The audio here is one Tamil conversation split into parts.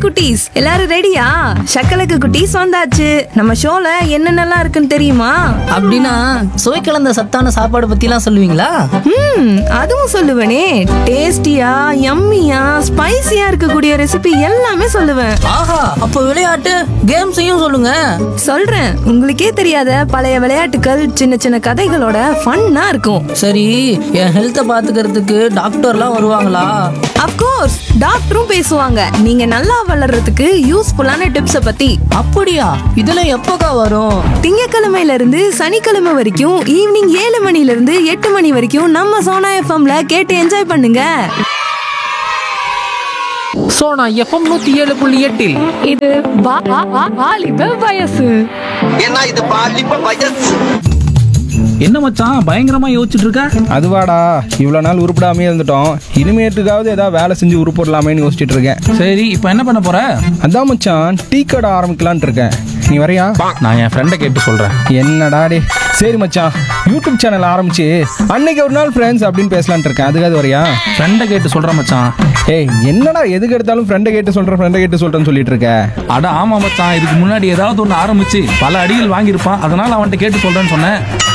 குட்டீஸ் எல்லாரும் ரெடியா சக்கலக்கு குட்டீஸ் வந்தாச்சு நம்ம ஷோல என்னென்னலாம் இருக்குன்னு தெரியுமா அப்படின்னா சுவை கலந்த சத்தான சாப்பாடு பத்திலாம் சொல்லுவீங்களா ம் அதுவும் சொல்லுவேனே டேஸ்டியா யம்மியா ஸ்பைசியா இருக்கக்கூடிய ரெசிபி எல்லாமே சொல்லுவேன் ஆஹா அப்போ விளையாட்டு கேம்ஸையும் சொல்லுங்க சொல்றேன் உங்களுக்கே தெரியாத பழைய விளையாட்டுகள் சின்ன சின்ன கதைகளோட ஃபன்னா இருக்கும் சரி என் ஹெல்த்தை பாத்துக்கிறதுக்கு டாக்டர்லாம் வருவாங்களா அப்கோர்ஸ் டாக்டரும் பேசுவாங்க நீங்க நல்லா வளர்றதுக்கு யூஸ்ஃபுல்லான டிப்ஸை பத்தி அப்படியா இதெல்லாம் எப்போக்கா வரும் திங்கக்கிழமையில இருந்து சனிக்கிழமை வரைக்கும் ஈவினிங் ஏழு மணில இருந்து எட்டு மணி வரைக்கும் நம்ம சோனா எஃப்எம்ல கேட்டு என்ஜாய் பண்ணுங்க சோனா எஃப்எம் நூத்தி ஏழு புள்ளி எட்டில் இது வா- வா- வா- வாலிப வயசு ஏன்னா இது பாலிப்ப வயசு என்ன மச்சான் பயங்கரமா யோசிச்சுட்டு இருக்க அதுவாடா இவ்வளோ நாள் உருப்படாமே இருந்துட்டோம் இனிமேட்டுக்காவது ஏதாவது வேலை செஞ்சு உருப்பிடலாமேன்னு யோசிச்சுட்டு இருக்கேன் சரி இப்போ என்ன பண்ண போற அதான் மச்சான் டீ கடை ஆரம்பிக்கலான்ட்டு இருக்கேன் நீ வரையா நான் என் ஃப்ரெண்டை கேட்டு சொல்றேன் என்னடா டே சரி மச்சான் யூடியூப் சேனல் ஆரம்பிச்சு அன்னைக்கு ஒரு நாள் ஃப்ரெண்ட்ஸ் அப்படின்னு பேசலான்ட்டு இருக்கேன் அதுக்காவது வரையா ஃப்ரெண்டை கேட்டு சொல்றேன் மச்சான் ஏய் என்னடா எதுக்கு எடுத்தாலும் ஃப்ரெண்டை கேட்டு சொல்கிறேன் ஃப்ரெண்டை கேட்டு சொல்கிறேன்னு சொல்லிட்டு இருக்க அட ஆமா மச்சான் இதுக்கு முன்னாடி ஏதாவது ஒன்று ஆரம்பிச்சு பல அடிகள் வாங்கியிருப்பான் அதனால அவன்கிட்ட கேட்டு சொல்றேன்னு சொன்னேன்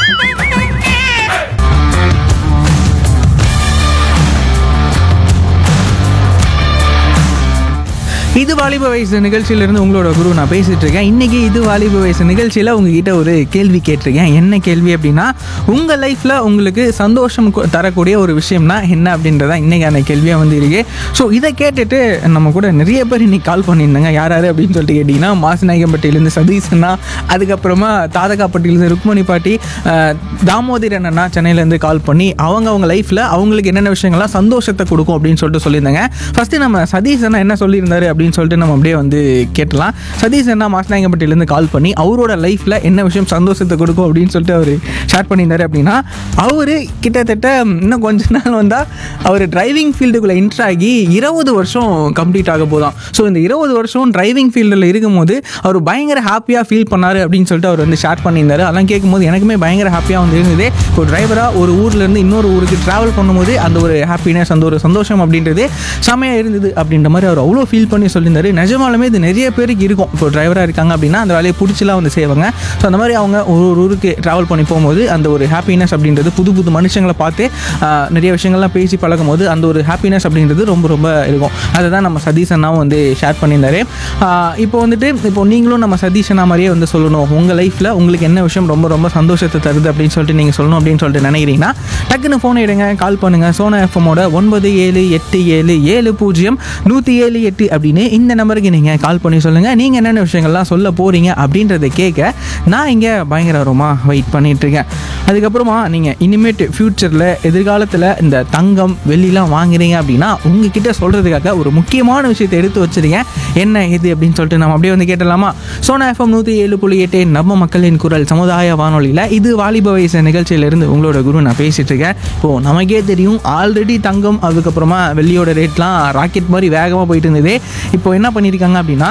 இது வாலிப வயசு நிகழ்ச்சியிலிருந்து உங்களோட குரு நான் பேசிட்டு இருக்கேன் இன்னைக்கு இது வாலிப வயசு நிகழ்ச்சியில் உங்ககிட்ட ஒரு கேள்வி கேட்டிருக்கேன் என்ன கேள்வி அப்படின்னா உங்கள் லைஃப்பில் உங்களுக்கு சந்தோஷம் கு- தரக்கூடிய ஒரு விஷயம்னா என்ன அப்படின்றதான் இன்னைக்கான கேள்வியாக வந்து இருக்கு ஸோ இதை கேட்டுட்டு நம்ம கூட நிறைய பேர் இன்னைக்கு கால் பண்ணியிருந்தாங்க யார் யார் அப்படின்னு சொல்லிட்டு கேட்டிங்கன்னா மாசநாயகம்பட்டியிலேருந்து சதீஷ் அண்ணா அதுக்கப்புறமா தாதகாப்பட்டியிலேருந்து ருக்மணி பாட்டி அஹ், தாமோதரன் அண்ணா சென்னையிலேருந்து கால் பண்ணி அவங்க அவங்க லைஃப்பில் அவங்களுக்கு என்னென்ன விஷயங்கள்லாம் சந்தோஷத்தை கொடுக்கும் அப்படின்னு சொல்லிட்டு சொல்லியிருந்தாங்க ஃபஸ்ட்டு நம்ம சதீஷ் அண்ணா என்ன சொல்லியிருந்தாரு அப்படின்னு சொல்லிட்டு நம்ம அப்படியே வந்து கேட்டலாம் சதீஷ் அண்ணா மாசநாயகம்பட்டியிலேருந்து கால் பண்ணி அவரோட லைஃப்பில் என்ன விஷயம் சந்தோஷத்தை கொடுக்கும் அப்படின்னு சொல்லிட்டு அவர் ஷேர் பண்ணியிருந்தாரு அப்படின்னா அவர் கிட்டத்தட்ட இன்னும் கொஞ்ச நாள் வந்தால் அவர் டிரைவிங் ஃபீல்டுக்குள்ளே என்ட்ரு ஆகி இருபது வருஷம் கம்ப்ளீட் ஆக போதாம் ஸோ இந்த இருபது வருஷம் டிரைவிங் ஃபீல்டில் இருக்கும்போது அவர் பயங்கர ஹாப்பியாக ஃபீல் பண்ணாரு அப்படின்னு சொல்லிட்டு அவர் வந்து ஷேர் பண்ணியிருந்தாரு அதெல்லாம் கேட்கும்போது எனக்குமே பயங்கர ஹாப்பியாக வந்து இருந்தது ஒரு டிரைவராக ஒரு ஊர்லேருந்து இன்னொரு ஊருக்கு ட்ராவல் பண்ணும்போது அந்த ஒரு ஹாப்பினஸ் அந்த ஒரு சந்தோஷம் அப்படின்றது செமையாக இருந்தது அப்படின்ற மாதிரி அவர் அவ்வளோ ஃபீல் பண்ணி சொல்லியிருந்தாரு நிஜமாலுமே இது நிறைய பேருக்கு இருக்கும் இப்போ டிரைவராக இருக்காங்க அப்படின்னா அந்த வேலையை பிடிச்சலாம் வந்து செய்வாங்க ஸோ அந்த மாதிரி அவங்க ஒரு ஒரு ஊருக்கு ட்ராவல் பண்ணி போகும்போது அந்த ஒரு ஹாப்பினஸ் அப்படின்றது புது புது மனுஷங்களை பார்த்து ஆஹ், நிறைய விஷயங்கள்லாம் பேசி பழகும் போது அந்த ஒரு ஹாப்பினஸ் அப்படின்றது ரொம்ப ரொம்ப இருக்கும் அதை தான் நம்ம சதீஷ் அண்ணாவும் வந்து ஷேர் பண்ணியிருந்தாரு ஆஹ், இப்போ வந்துட்டு இப்போ நீங்களும் நம்ம சதீஷ் அண்ணா மாதிரியே வந்து சொல்லணும் உங்கள் லைஃப்பில் உங்களுக்கு என்ன விஷயம் ரொம்ப ரொம்ப சந்தோஷத்தை தருது அப்படின்னு சொல்லிட்டு நீங்கள் சொல்லணும் அப்படின்னு சொல்லிட்டு நினைக்கிறீங்கன்னா டக்குன்னு ஃபோனை எடுங்க கால் பண்ணுங்கள் சோனா எஃப்எம்மோட ஒன்பது ஏழு எட்டு ஏழு ஏழு பூஜ்ஜியம் நூற்றி ஏழு எட்டு அப்படின்னு இந்த நம்பருக்கு நீங்கள் கால் பண்ணி சொல்லுங்கள் நீங்கள் என்னென்ன விஷயங்கள்லாம் சொல்ல போகிறீங்க அப்படின்றத கேட்க நான் இங்கே பயங்கரமாக வெயிட் பண்ணிகிட்ருக்கேன் அதுக்கப்புறமா நீங்கள் இனிமேட்டு ஃப்யூச்சரில் எதிர்காலத்தில் இந்த தங்கம் வெள்ளிலாம் வாங்குறீங்க அப்படின்னா உங்ககிட்ட சொல்கிறதுக்காக ஒரு முக்கியமான விஷயத்தை எடுத்து வச்சிருக்கேன் என்ன இது அப்படின்னு சொல்லிட்டு நம்ம அப்படியே வந்து கேட்டலாமா சோனா எஃப்எம் நூற்றி ஏழு புள்ளி எட்டு நம்ம மக்களின் குரல் சமுதாய வானொலியில் இது வாலிப வயசு நிகழ்ச்சியிலிருந்து உங்களோட குரு நான் பேசிகிட்டு இருக்கேன் இப்போது நமக்கே தெரியும் ஆல்ரெடி தங்கம் அதுக்கப்புறமா வெள்ளியோட ரேட்லாம் ராக்கெட் மாதிரி வேகமாக போயிட்டு இருந்தது இப்போ என்ன பண்ணியிருக்காங்க அப்படின்னா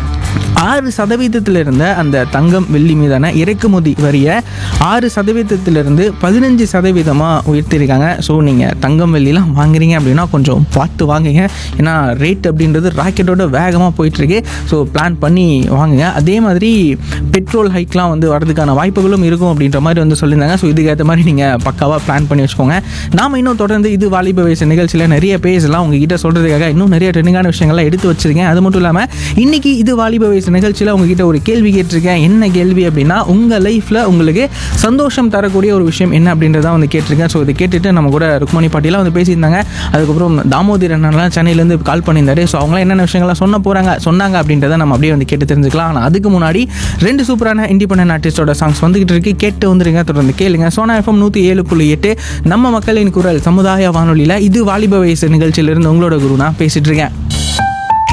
ஆறு சதவீதத்தில் இருந்த அந்த தங்கம் வெள்ளி மீதான இறக்குமதி வரியை ஆறு சதவீதத்திலிருந்து பதினஞ்சு சதவீதமாக உயர்த்தியிருக்காங்க ஸோ நீங்கள் தங்கம் வெள்ளிலாம் வாங்குறீங்க அப்படின்னா கொஞ்சம் பார்த்து வாங்குங்க ஏன்னா ரேட் அப்படின்றது ராக்கெட்டோட வேகமாக போயிட்டுருக்கு ஸோ பிளான் பண்ணி வாங்குங்க அதே மாதிரி பெட்ரோல் ஹைக்லாம் வந்து வரதுக்கான வாய்ப்புகளும் இருக்கும் அப்படின்ற மாதிரி வந்து சொல்லியிருந்தாங்க ஸோ இதுக்கேற்ற மாதிரி நீங்கள் பக்காவாக பிளான் பண்ணி வச்சுக்கோங்க நாம் இன்னும் தொடர்ந்து இது வாலிப வயசு நிகழ்ச்சியில் நிறைய பேசலாம் உங்ககிட்ட சொல்கிறதுக்காக இன்னும் நிறைய ட்ரெண்டிங்கான விஷயங்கள்லாம் எடுத்து வச்சிருக்கேன் அது மட்டும் இல்லாமல் இன்னைக்கு இது வாலிப வயசு நிகழ்ச்சியில் உங்ககிட்ட ஒரு கேள்வி கேட்டிருக்கேன் என்ன கேள்வி அப்படின்னா உங்கள் லைஃப்பில் உங்களுக்கு சந்தோஷம் தரக்கூடிய ஒரு விஷயம் என்ன அப்படின்றத வந்து கேட்டிருக்கேன் ஸோ இதை கேட்டுட்டு நம்ம கூட ருக்மணி பாட்டிலாம் வந்து பேசியிருந்தாங்க அதுக்கப்புறம் தாமோதர் அண்ணன்லாம் சென்னையிலேருந்து கால் பண்ணியிருந்தாரு ஸோ அவங்களாம் என்னென்ன விஷயங்கள்லாம் சொன்ன போகிறாங்க சொன்னாங்க அப்படின்றத நம்ம அப்படியே வந்து கேட்டு தெரிஞ்சுக்கலாம் ஆனால் அதுக்கு முன்னாடி ரெண்டு சூப்பரான இண்டிபெண்டன்ட் ஆர்டிஸ்டோட சாங்ஸ் வந்துகிட்டு இருக்கு கேட்டு வந்துருங்க தொடர்ந்து கேளுங்க சோனா எஃப்எம் நூற்றி ஏழு புள்ளி எட்டு நம்ம மக்களின் குரல் சமுதாய வானொலியில் இது வாலிப வயசு நிகழ்ச்சியிலிருந்து உங்களோட குரு நான் பேசிட்டு இருக்கேன்